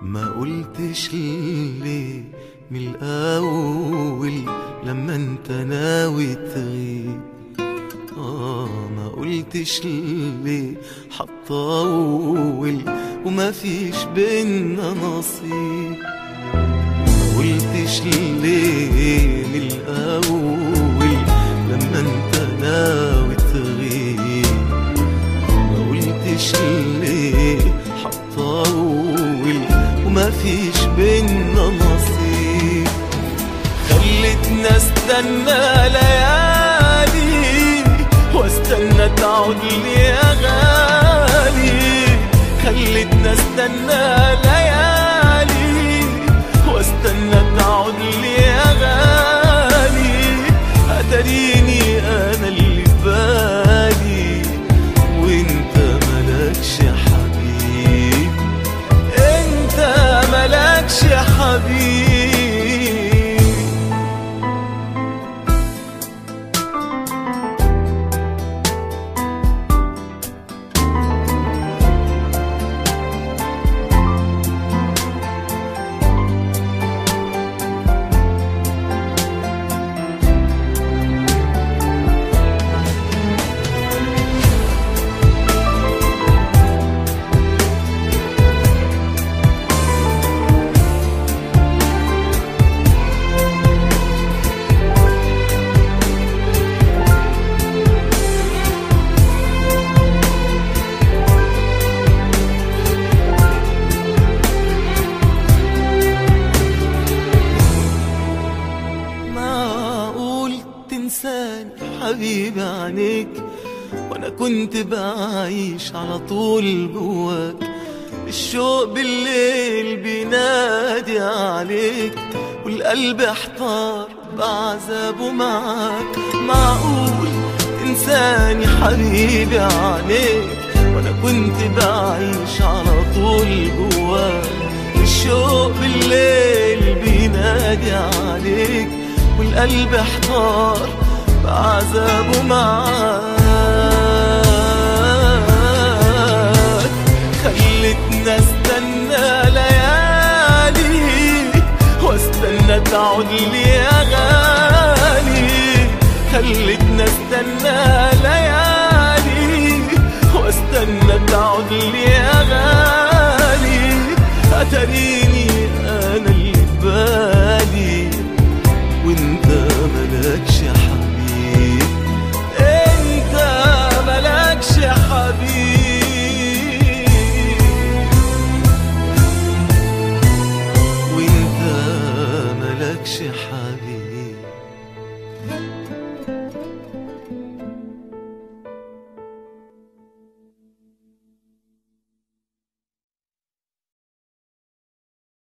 ما قلتش ليه من الأول لما انت ناوي تغيب آه ما قلتش ليه حطول وما فيش بينا نصيب ما قلتش ليه من الأول لما انت ناوي تغيب ما قلتش ليه حطول وما فيش بينا نصيب خلتنا استنى ليالي واستنى تعود لي يا غالي خلتنا استنى ليالي واستنى تعود لي يا غالي اتريني انا اللي في بالي وانت ملكش حبيب انت ملكش حبيب معقول تنساني حبيبي عينيك وانا كنت بعيش على طول جواك الشوق بالليل بينادي عليك والقلب احتار بعذابه معاك معقول تنساني حبيبي عينيك وانا كنت بعيش على طول جواك الشوق بالليل بينادي عليك والقلب احتار بعذابه معاك خلتنا استنى ليالي واستنى تعود لي يا غالي خلتنا استنى ليالي